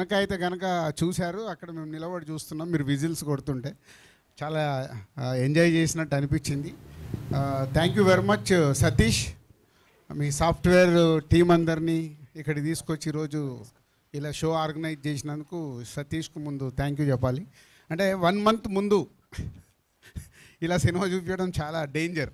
వెనక అయితే కనుక చూశారు అక్కడ మేము నిలబడి చూస్తున్నాం మీరు విజిల్స్ కొడుతుంటే చాలా ఎంజాయ్ చేసినట్టు అనిపించింది thank you very much Satish మీ సాఫ్ట్వేర్ టీం అందరినీ ఇక్కడ తీసుకొచ్చి ఈరోజు ఇలా షో ఆర్గనైజ్ చేసినందుకు సతీష్కు ముందు థ్యాంక్ యూ చెప్పాలి అంటే వన్ మంత్ ముందు ఇలా సినిమా చూపించడం చాలా డేంజర్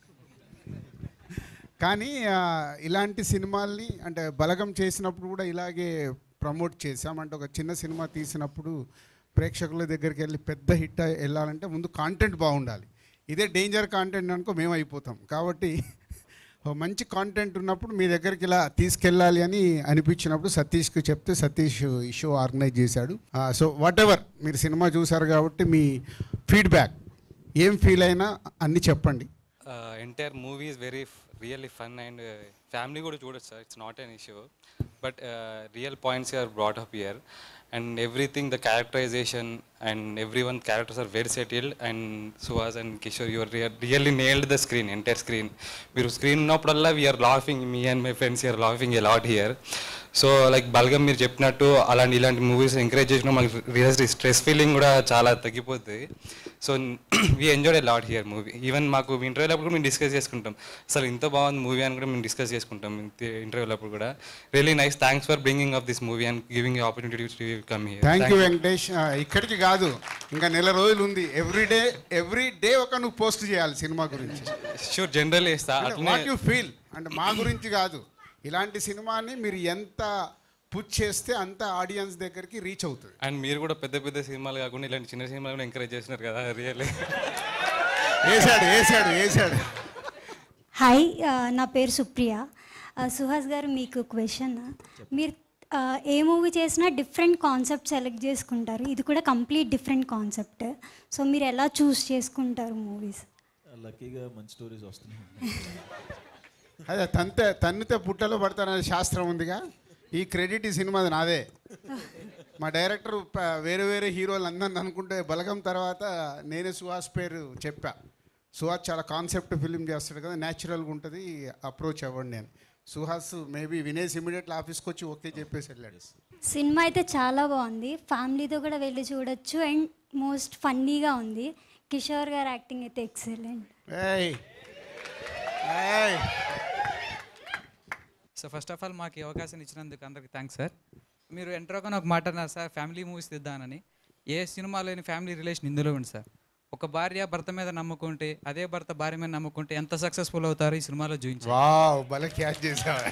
కానీ ఆ, ఇలాంటి సినిమాల్ని అంటే బలగం చేసినప్పుడు కూడా ఇలాగే ప్రమోట్ చేసాం అంటే ఒక చిన్న సినిమా తీసినప్పుడు ప్రేక్షకుల దగ్గరికి వెళ్ళి పెద్ద హిట్ వెళ్ళాలంటే ముందు కాంటెంట్ బాగుండాలి ఇదే డేంజర్ కాంటెంట్ అనుకో మేము అయిపోతాం కాబట్టి ఓ మంచి కాంటెంట్ ఉన్నప్పుడు మీ దగ్గరికి ఇలా తీసుకెళ్ళాలి అని అనిపించినప్పుడు సతీష్కి చెప్తే సతీష్ ఈ షో ఆర్గనైజ్ చేశాడు సో వాట్ ఎవర్ మీరు సినిమా చూసారు కాబట్టి మీ ఫీడ్బ్యాక్ ఏం ఫీల్ అయినా అన్నీ చెప్పండి entire movie is very really fun and family కూడా చూడొచ్చు sir it's not an issue but real points are brought up here and everything the characterisation and every one characters are very settled and Suhas and Kishore your really nailed the screen entire screen మీరు screen ఉన్నప్పుడల్లా we're laughing me and my friends you're laughing a lot here so like Balagam మీరు చెప్పినట్టు అలాంటి ఇలాంటి movies encourage చేసిన మనకి real stress feeling కూడా చాలా తగ్గిపోతుంది so we enjoy a lot here movie even మాకు ఇంటర్వ్యూలో అప్పుడు కూడా మేము డిస్కస్ చేసుకుంటాం అసలు ఇంత బాగుంది మూవీ అని కూడా మేము డిస్కస్ చేసుకుంటాం ఇంటర్వ్యూలో అప్పుడు కూడా really nice thanks for bringing off this movie and giving opportunity to come here thank you Venkatesh ఆ, ఇక్కడికి కాదు ఇంకా నెల రోజులు ఉంది ఎవ్రీ డే ఎవ్రీ డే ఒక నువ్వు పోస్ట్ చేయాలి సినిమా గురించి షూర్ జనరల్ వేస్తా వాట్ అట్లనే యు ఫీల్ అంటే మా గురించి కాదు ఇలాంటి సినిమాని మీరు ఎంత పుచ్ చేస్తే అంత ఆడియన్స్ దగ్గరికి రీచ్ అవుతుంది అండ్ మీరు కూడా పెద్ద పెద్ద సినిమాలు కాకుండా ఇలాంటి చిన్న సినిమాలు కూడా ఎంకరేజ్ చేస్తున్నారు కదా రియల్లీ వేసాడు వేసాడు వేసాడు హాయ్ ఆ, నా పేరు సుప్రియ ఆ, సుహాస్ గారు మీకు క్వశ్చన్ మీరు ఆ, ఏ మూవీ చేసినా డిఫరెంట్ కాన్సెప్ట్ సెలెక్ట్ చేసుకుంటారు ఇది కూడా కంప్లీట్ డిఫరెంట్ కాన్సెప్ట్ సో మీరు ఎలా చూస్ చేసుకుంటారు మూవీస్ లక్కీగా మంచి స్టోరీస్ వస్తున్నాయి అదే తంతే తన్నితే పుట్టలో పడతాననే శాస్త్రం ఉందిగా ఈ క్రెడిట్ ఈ సినిమాది నాదే మా డైరెక్టర్ ప- వేరే వేరే హీరోలు అందరిని అనుకుంటే బలగం తర్వాత నేనే సుహాస్ పేరు చెప్పా సుహాస్ చాలా కాన్సెప్ట్ ఫిలిం చేస్తాడు కదా న్యాచురల్గా ఉంటుంది అప్రోచ్ అవ్వండి నేను సుహాస్ మేబీ వినేసి ఇమీడియట్లీ ఆఫీస్కి వచ్చి ఓకే చెప్పేసి వెళ్ళాడు సినిమా అయితే చాలా బాగుంది ఫ్యామిలీతో కూడా వెళ్ళి చూడొచ్చు అండ్ మోస్ట్ ఫన్నీగా ఉంది కిషోర్ గారు యాక్టింగ్ అయితే ఎక్సలెంట్ ఏయ్ ఏయ్ సో ఫస్ట్ ఆఫ్ ఆల్ మాకు ఈ అవకాశం ఇచ్చినందుకు అందరికి థ్యాంక్స్ సార్ మీరు ఎంట్రోగానే ఒక మాట అన్నారు సార్ ఫ్యామిలీ మూవీస్ తీద్దానని ఏ సినిమా లేని ఫ్యామిలీ రిలేషన్ ఇందులో ఉంది సార్ ఒక భార్య భర్త మీద నమ్ముకుంటే అదే భర్త భార్య మీద నమ్ముకుంటే ఎంత సక్సెస్ఫుల్ అవుతారో ఈ సినిమాలో చూపించారు వావ్ భలే క్యాచ్ చేసావా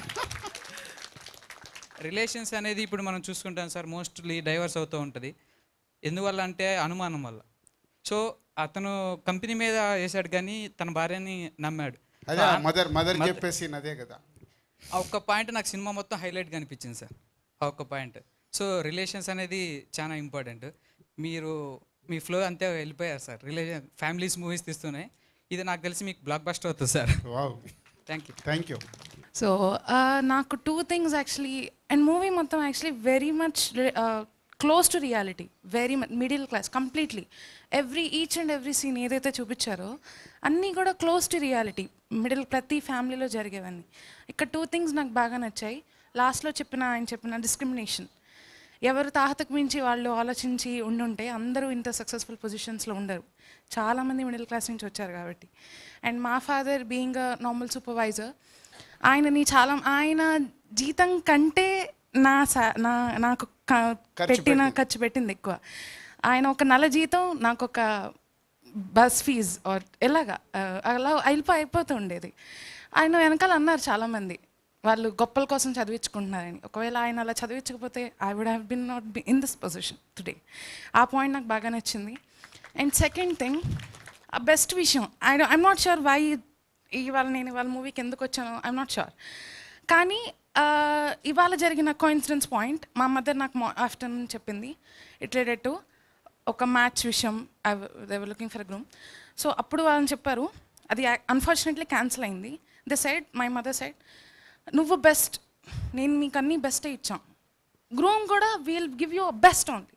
రిలేషన్స్ అనేది ఇప్పుడు మనం చూసుకుంటాం సార్ మోస్ట్లీ డైవర్స్ అవుతూ ఉంటుంది ఎందువల్ల అంటే అనుమానం వల్ల సో అతను కంపెనీ మీద వేసాడు కానీ తన భార్యని నమ్మాడు అదే మదర్ మదర్ Mother- చెప్పేసి అదే కదా ఆ ఒక్క పాయింట్ నాకు సినిమా మొత్తం హైలైట్గా అనిపించింది సార్ ఆ ఒక్క పాయింట్ సో రిలేషన్స్ అనేది చాలా ఇంపార్టెంట్ మీరు మీ ఫ్లో అంతే వెళ్ళిపోయారు సార్ రిలేషన్ ఫ్యామిలీస్ మూవీస్ తీస్తూనే ఇది నాకు తెలిసి మీకు బ్లాక్ బస్టర్ అవుతుంది sir wow thank you thank you so నాకు two things actually and movie మొత్తం actually very much close to reality very much middle class completely every each and every scene ఏదైతే చూపించారో అన్నీ కూడా క్లోజ్ టు రియాలిటీ మిడిల్ ప్రతి ఫ్యామిలీలో జరిగేవన్నీ ఇక్కడ two things నాకు బాగా నచ్చాయి లాస్ట్లో చెప్పిన ఆయన చెప్పిన డిస్క్రిమినేషన్ ఎవరు తాహతకు మించి వాళ్ళు ఆలోచించి ఉండుంటే అందరూ ఇంత సక్సెస్ఫుల్ పొజిషన్స్లో ఉండరు చాలామంది మిడిల్ క్లాస్ నుంచి వచ్చారు కాబట్టి అండ్ మా father being a normal supervisor ఆయనని చాలా ఆయన జీతం కంటే నా సా నా నాకు క- ఖర్చు పెట్టిన పెట్టింది. ఖర్చు పెట్టింది ఎక్కువ ఆయన ఒక నెల జీతం నాకు ఒక బస్ ఫీజ్ ఆర్ ఎలాగా ఆ, అలా అయిపో అయిపోతూ ఉండేది ఆయన వెనకాల అన్నారు చాలామంది వాళ్ళు గొప్పల కోసం చదివించుకుంటున్నారని ఒకవేళ ఆయన అలా చదివించకపోతే I would have been not be in this position today ఆ పాయింట్ నాకు బాగా నచ్చింది అండ్ సెకండ్ థింగ్ ఆ బెస్ట్ విషయం I I'm not sure why ఇవాళ నేను ఇవాళ మూవీకి ఎందుకు వచ్చానో ఐఎమ్ నాట్ షూర్ కానీ ఆ, ఇవాళ జరిగిన కోఇన్సిడెన్స్ పాయింట్ మా మదర్ నాకు ఆఫ్టర్నూన్ చెప్పింది ఇట్ రిలేటెడ్ టు ఒక మ్యాచ్ విషయం they were looking for groom so అప్పుడు వాళ్ళని చెప్పారు అది అన్ఫార్చునేట్లీ క్యాన్సిల్ అయింది the side my mother side నువ్వు బెస్ట్ నేను మీకు అన్నీ బెస్టే ఇచ్చాం గ్రూమ్ కూడా we'll give you best only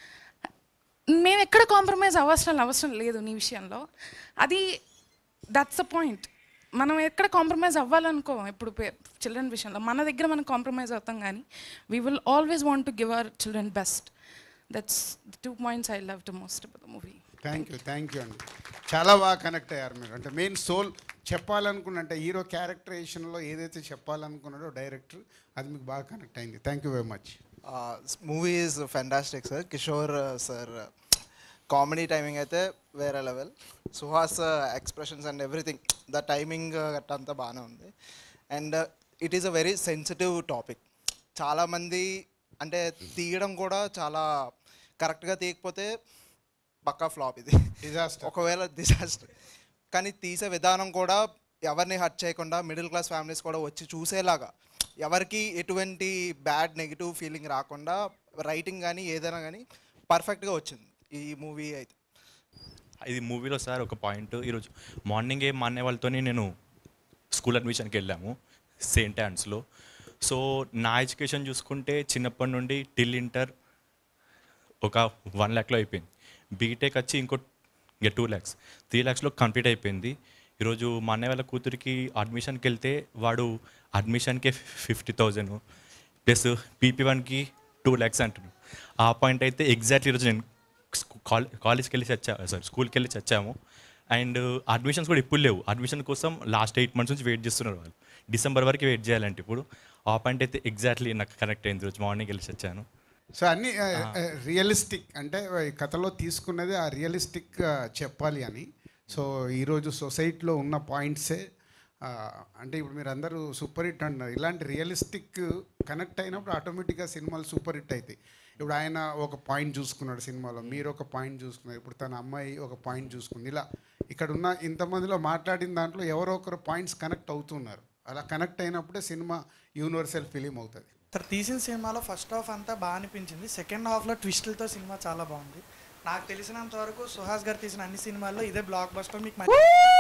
మేము ఎక్కడ కాంప్రమైజ్ అవసరం అవసరం లేదు నీ విషయంలో అది దట్స్ ద పాయింట్ మనం ఎక్కడ కాంప్రమైజ్ అవ్వాలనుకో ఇప్పుడు చిల్డ్రన్ విషయంలో మన దగ్గర మనం కాంప్రమైజ్ అవుతాం కానీ we will always want to give our children best that's two points I love to most about the movie thank you thank you అండి చాలా బాగా కనెక్ట్ అయ్యారు మీరు అంటే మెయిన్ సోల్ చెప్పాలనుకున్న అంటే హీరో క్యారెక్టరేషన్లో ఏదైతే చెప్పాలనుకున్నాడో డైరెక్టర్ అది మీకు బాగా కనెక్ట్ అయింది thank you very much movie is fantastic sir Kishore sir comedy timing అయితే వేరే level Suhas expressions and everything the timing గట్ట అంతా బాగానే ఉంది and it is a very sensitive topic చాలామంది అంటే తీయడం కూడా చాలా కరెక్ట్గా తీయకపోతే పక్కా ఫ్లాప్ ఇది డిజాస్టర్ ఒకవేళ డిజాస్టర్ కానీ తీసే విధానం కూడా ఎవరిని హర్ట్ చేయకుండా మిడిల్ క్లాస్ ఫ్యామిలీస్ కూడా వచ్చి చూసేలాగా ఎవరికి ఎటువంటి బ్యాడ్ నెగిటివ్ ఫీలింగ్ రాకుండా రైటింగ్ కానీ ఏదైనా కానీ పర్ఫెక్ట్గా వచ్చింది ఈ మూవీ అయితే ఇది మూవీలో సార్ ఒక పాయింట్ ఈరోజు మార్నింగే మా అన్నయ్య వాళ్ళతోని నేను స్కూల్ అడ్మిషన్కి వెళ్ళాము సెయింట్ యాన్స్లో సో నా ఎడ్యుకేషన్ చూసుకుంటే చిన్నప్పటి నుండి టిల్ ఇంటర్ ఒక వన్ ల్యాక్లో అయిపోయింది బీటెక్ వచ్చి ఇంకో ఇంకా టూ ల్యాక్స్ త్రీ ల్యాక్స్లో కంప్లీట్ అయిపోయింది ఈరోజు మా అన్నయ్య వాళ్ళ కూతురికి అడ్మిషన్కి వెళ్తే వాడు అడ్మిషన్కే ఫిఫ్టీ థౌజండ్ ప్లస్ పీపీ వన్కి టూ ల్యాక్స్ అంటున్నాడు ఆ పాయింట్ అయితే ఎగ్జాక్ట్లీ ఈరోజు నేను కాలేజ్ కాలేజ్కి వెళ్ళి చచ్చా సారీ స్కూల్కి వెళ్ళి చచ్చాము అండ్ అడ్మిషన్స్ కూడా ఇప్పుడు లేవు అడ్మిషన్ కోసం లాస్ట్ ఎయిట్ మంత్స్ నుంచి వెయిట్ చేస్తున్నారు వాళ్ళు డిసెంబర్ వరకు వెయిట్ చేయాలంటే ఇప్పుడు ఆ పాయింట్ అయితే ఎగ్జాక్ట్లీ నాకు కనెక్ట్ అయింది రోజు మార్నింగ్ వెళ్ళి వచ్చాను సో అన్ని రియలిస్టిక్ అంటే ఈ కథలో తీసుకున్నది ఆ రియలిస్టిక్ చెప్పాలి అని సో ఈరోజు సొసైటీలో ఉన్న పాయింట్సే ఆ, అంటే ఇప్పుడు మీరు అందరూ సూపర్ హిట్ అంటున్నారు ఇలాంటి రియలిస్టిక్ కనెక్ట్ అయినప్పుడు ఆటోమేటిక్గా సినిమాలు సూపర్ హిట్ అవుతాయి ఇప్పుడు ఆయన ఒక పాయింట్ చూసుకున్నాడు సినిమాలో మీరు ఒక పాయింట్ చూసుకున్నారు ఇప్పుడు తన అమ్మాయి ఒక పాయింట్ చూసుకుంది ఇలా ఇక్కడ ఉన్న ఇంతమందిలో మాట్లాడిన దాంట్లో ఎవరో ఒకరు పాయింట్స్ కనెక్ట్ అవుతున్నారు అలా కనెక్ట్ అయినప్పుడే సినిమా యూనివర్సల్ ఫిలిం అవుతుంది సార్ తీసిన సినిమాలో ఫస్ట్ హాఫ్ అంతా బాగా అనిపించింది సెకండ్ హాఫ్లో ట్విస్టులతో సినిమా చాలా బాగుంది నాకు తెలిసినంత వరకు సుహాస్ గారు తీసిన అన్ని సినిమాల్లో ఇదే బ్లాక్ బస్టర్ మీకు మంచి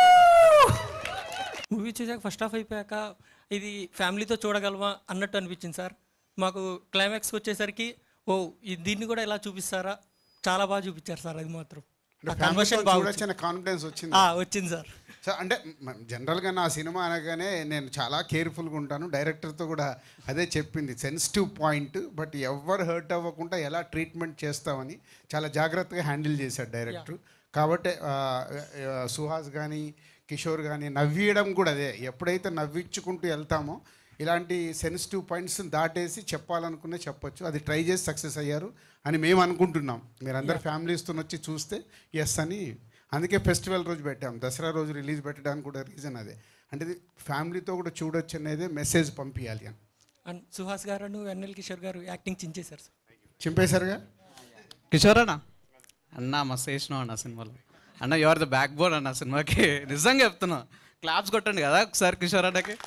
మూవీ చూసాక ఫస్ట్ హాఫ్ అయిపోయాక ఇది ఫ్యామిలీతో చూడగలమా అన్నట్టు అనిపించింది సార్ మాకు క్లైమాక్స్కి వచ్చేసరికి ఓ ఇది దీన్ని కూడా ఇలా చూపిస్తారా చాలా బాగా చూపించారు సార్ అది మాత్రం ఆ conversion బాగా వచ్చింది. చూడొచ్చిన కాన్ఫిడెన్స్ వచ్చింది ఆ, వచ్చింది సార్ సో అంటే మ- జనరల్గా నా సినిమా అనగానే నేను చాలా కేర్ఫుల్గా ఉంటాను డైరెక్టర్తో కూడా అదే చెప్పింది సెన్సిటివ్ పాయింట్ బట్ ఎవరు హర్ట్ అవ్వకుండా ఎలా ట్రీట్మెంట్ చేస్తామని చాలా జాగ్రత్తగా హ్యాండిల్ చేశాడు డైరెక్టర్ కాబట్టి ఆ, ఆ, సుహాస్ కానీ కిషోర్ కానీ నవ్వియడం కూడా అదే ఎప్పుడైతే నవ్వించుకుంటూ వెళ్తామో ఇలాంటి సెన్సిటివ్ పాయింట్స్ దాటేసి చెప్పాలనుకునే చెప్పొచ్చు అది ట్రై చేసి సక్సెస్ అయ్యారు అని మేము అనుకుంటున్నాం మీరందరు ఫ్యామిలీస్తో వచ్చి చూస్తే ఎస్ అని అందుకే ఫెస్టివల్ రోజు పెట్టాం దసరా రోజు రిలీజ్ పెట్టడానికి కూడా రీజన్ అదే అంటే ఇది ఫ్యామిలీతో కూడా చూడొచ్చు అనేది మెసేజ్ పంపించాలి అని అండ్ సుహాస్ గారు ఎన్ఎల్ కిషోర్ గారు యాక్టింగ్ చించేశారు సార్ చింపేశారుగా కిషోర్ అన్న అన్న మస్తు వేసినావు అన్న సినిమాలో అన్న యువర్ ద బ్యాక్ బోన్ అన్న సినిమాకి నిజంగా చెప్తున్నా క్లాప్స్ కొట్టండి కదా ఒకసారి కిషోర్ అన్నకి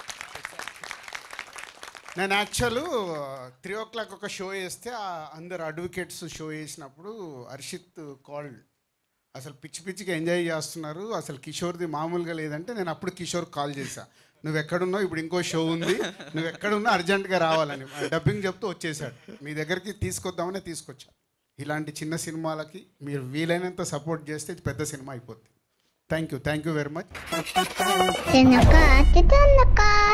నేను యాక్చువల్ త్రీ ఓ క్లాక్ ఒక షో వేస్తే ఆ అందరు అడ్వకేట్స్ షో వేసినప్పుడు హర్షిత్ కాల్డ్ అసలు పిచ్చి పిచ్చిగా ఎంజాయ్ చేస్తున్నారు అసలు కిషోర్ది మామూలుగా లేదంటే నేను అప్పుడు కిషోర్ కాల్ చేశా నువ్వు ఎక్కడున్నావు ఇప్పుడు ఇంకో షో ఉంది నువ్వు ఎక్కడున్నా అర్జెంటుగా రావాలని డబ్బింగ్ చెప్తూ వచ్చేసాడు మీ దగ్గరికి తీసుకొద్దామనే తీసుకొచ్చా ఇలాంటి చిన్న సినిమాలకి మీరు వీలైనంత సపోర్ట్ చేస్తే ఇది పెద్ద సినిమా అయిపోద్ది thank you thank you very much వెనక అతి